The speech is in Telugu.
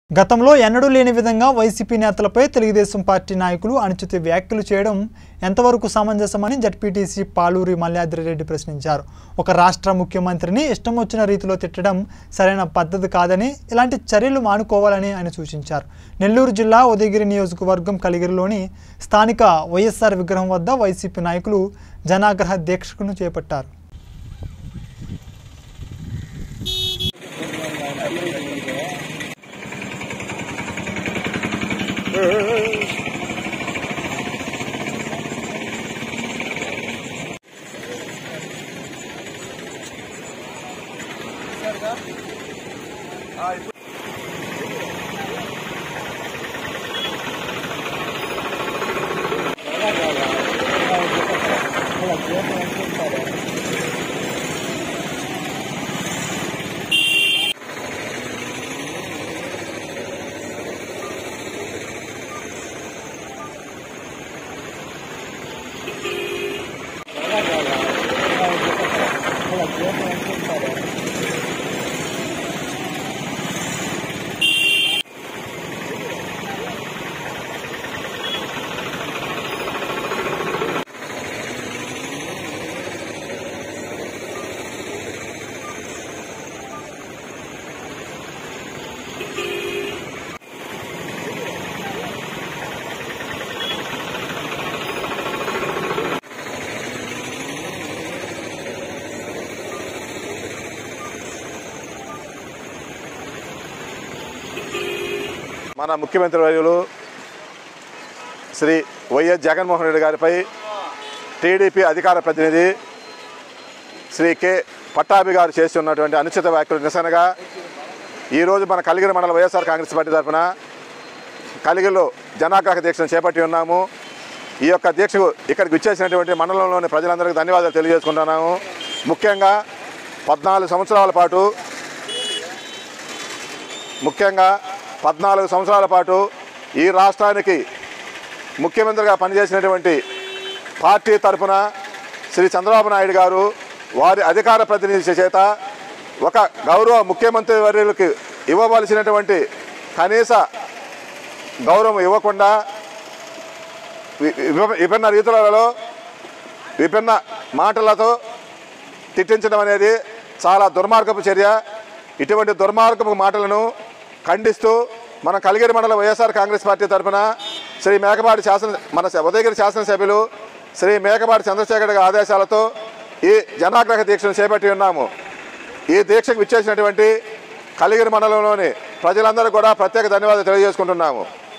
గతంలో ఎన్నడూ లేని విధంగా వైసీపీ నేతలపై తెలుగుదేశం పార్టీ నాయకులు అనుచిత వ్యాఖ్యలు చేయడం ఎంతవరకు సమంజసమని జడ్పీటీసీ పాలూరి మల్లాద్రిరెడ్డి ప్రశ్నించారు ఒక రాష్ట్ర ముఖ్యమంత్రిని ఇష్టం వచ్చిన రీతిలో తిట్టడం సరైన పద్ధతి కాదని ఇలాంటి చర్యలు మానుకోవాలని ఆయన సూచించారు నెల్లూరు జిల్లా ఉదయగిరి నియోజకవర్గం కలిగిరిలోని స్థానిక వైఎస్ఆర్ విగ్రహం వద్ద వైసీపీ నాయకులు జనాగ్రహ దీక్షను చేపట్టారు మన ముఖ్యమంత్రి వర్యులు శ్రీ వైఎస్ జగన్మోహన్ రెడ్డి గారిపై టీడీపీ అధికార ప్రతినిధి శ్రీ కె పట్టాభి గారు చేస్తున్నటువంటి అనుచిత వ్యాఖ్యలు నిరసనగా ఈరోజు మన కలిగిరి మండల వైఎస్ఆర్ కాంగ్రెస్ పార్టీ తరఫున కలిగిరిలో జనాగ్రహ దీక్షను చేపట్టి ఉన్నాము ఈ యొక్క దీక్షకు ఇక్కడికి విచ్చేసినటువంటి మండలంలోని ప్రజలందరికీ ధన్యవాదాలు తెలియజేసుకుంటున్నాము ముఖ్యంగా పద్నాలుగు సంవత్సరాల పాటు ముఖ్యంగా పద్నాలుగు సంవత్సరాల పాటు ఈ రాష్ట్రానికి ముఖ్యమంత్రిగా పనిచేసినటువంటి పార్టీ తరఫున శ్రీ చంద్రబాబు నాయుడు గారు వారి అధికార ప్రతినిధి చేత ఒక గౌరవ ముఖ్యమంత్రి వర్యులకి ఇవ్వవలసినటువంటి కనీస గౌరవం ఇవ్వకుండా వి- విభ- విభిన్న రీతులలో విభిన్న మాటలతో తిట్టించడం అనేది చాలా దుర్మార్గపు చర్య ఇటువంటి దుర్మార్గపు మాటలను ఖండిస్తూ మన కలిగిరి మండల వైఎస్ఆర్ కాంగ్రెస్ పార్టీ తరఫున శ్రీ మేకపాటి శాసన మన ఉదయగిరి శాసనసభ్యులు శ్రీ మేకపాటి చంద్రశేఖర్ గారి ఆదేశాలతో ఈ జనాగ్రహ దీక్షను చేపట్టి ఉన్నాము ఈ దీక్షకు విచ్చేసినటువంటి కలిగిరి మండలంలోని ప్రజలందరూ కూడా ప్రత్యేక ధన్యవాదాలు తెలియజేసుకుంటున్నాము